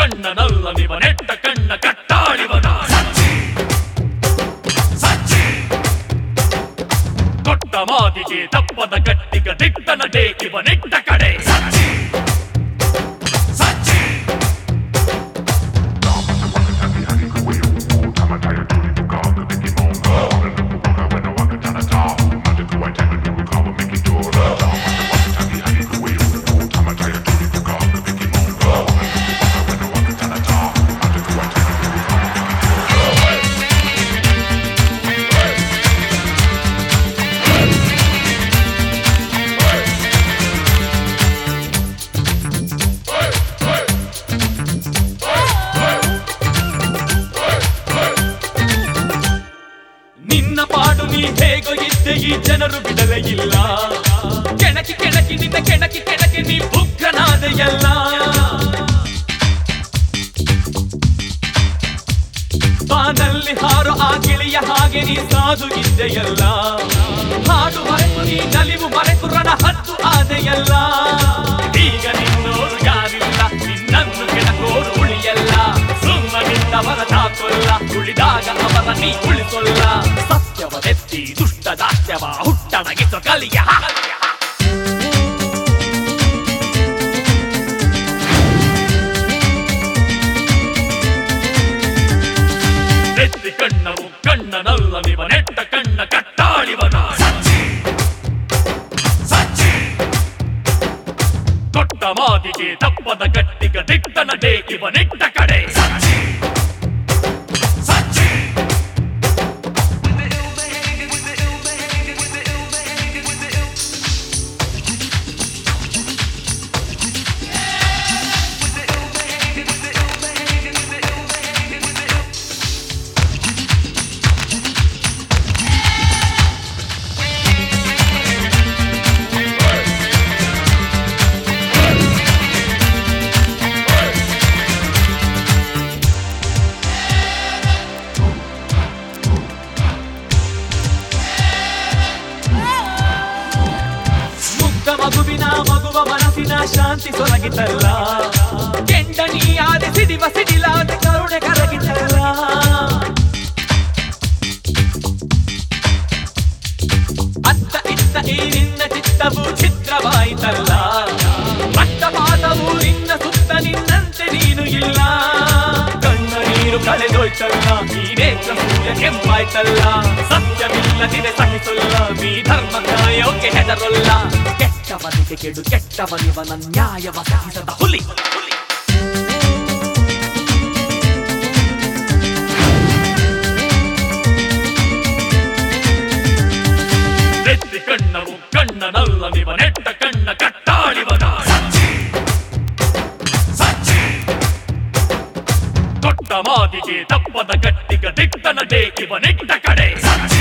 ಕಣ್ಣನಲ್ಲನಿವ ನೆಟ್ಟ ಕಣ್ಣ ಕಟ್ಟಾಳಿವನ ಕೊಟ್ಟ ಮಾತಿಗೆ ತಪ್ಪದ ಗಟ್ಟಿಗ ದಿಟ್ಟನ ದೇಕಿವ ನೆಟ್ಟ ಕಡೆ ನಿನ್ನ ಪಾಡು ನೀ ಹೇಗೋ ಇದ್ದೆ ಈ ಜನರು ಬಿಡಲೇ ಇಲ್ಲ ಕೆಣಕಿ ಕೆಣಕಿ ನಿನ್ನ ಕೆಣಕಿ ಕೆಣಕಿ ನೀ ಬುಗ್ಗನಾದೆಯಲ್ಲ ಬಾನಲ್ಲಿ ಹಾರೋ ಆ ಗಿಳಿಯ ಹಾಗೆ ನೀ ಸಾಧು ಇದ್ದೆಯಲ್ಲ ಹಾಡು ಮರೆತು ನೀ ನಲಿವು ಮರೆತು ರಣ ಹತ್ತು ಆದೆಯಲ್ಲ ಈಗ ನಿನ್ನೋರು ಯಾರಿಲ್ಲ ನಿನ್ನನ್ನು ಕೆಣಕೋರು ಉಳಿಯಲ್ಲ ಸುಮ್ಮನಿದ್ದವರ ತಾಕೊಲ್ಲ ಉಳಿದಾಗ ಅವರ ನೀ ಉಳಿಸೊಲ್ಲ ಸತ್ಯವದೆತ್ತಿ ದುಷ್ಟ ದಾಸ್ಯವ ಹುಟ್ಟಡಗಿಸೋ ಕಲಿಯ ಎತ್ತಿ ಕಣ್ಣವು ಕಣ್ಣನಲ್ಲನಿವ ನೆಟ್ಟ ಕಣ್ಣ ಕಟ್ಟಾಳಿವನ ಕೊಟ್ಟ ಮಾತಿಗೆ ತಪ್ಪದ ಗಟ್ಟಿಗ ದಿಟ್ಟನ ದೇಕಿವ ನೆಟ್ಟ ಕಡೆ ಮುಗ್ಧ ಮಗುವಿನ ಮಗುವ ಮನಸ್ಸಿನ ಶಾಂತಿ ಸೊರಗಿತಲ್ಲ ಕೆಂಡನಿ ಆದೆ ಸಿಡಿವ ಸಿಡಿಲಾದ ಕರುಣೆ ಕರಗಿತಲ್ಲ ಅತ್ತ ಇತ್ತ ಈ ನಿನ್ನ ಚಿತ್ತವು ಚಿತ್ರವಾಯಿತಲ್ಲ ರಕ್ತಪಾತವು ನಿನ್ನ ಸುತ್ತ ನಿನ್ನಂತೆ ನೀನು ಇಲ್ಲ ಕಣ್ಣ ನೀರು ಕಳೆದೋಯ್ತಲ್ಲ ಈ ನೇತ್ರ ಸೂರ್ಯ ಕೆಂಪಾಯ್ತಲ್ಲ ಸತ್ಯವಿಲ್ಲದಿದೆ ಸಹಿಸಲ್ಲ ನೀ ಧರ್ಮ ಕಾಯೋಕೆ ಹೆದರಲ್ಲ ಕೆಟ್ಟವನಿಗೆ ಕೆಡು ಕೆಟ್ಟವನಿವನ ನ್ಯಾಯವ ಸಹಿಸದ ಹುಲಿ ಹುಲಿ ಎತ್ತಿ ಕಣ್ಣವು ಕಣ್ಣನಲ್ಲನಿವ ನೆಟ್ಟ ಕಣ್ಣ ಕಟ್ಟಾಳಿವನ ಕೊಟ್ಟ ಮಾತಿಗೆ ತಪ್ಪದ ಗಟ್ಟಿಗ ದಿಟ್ಟನ ದೇಕಿವ ನೆಟ್ಟ ಕಡೆ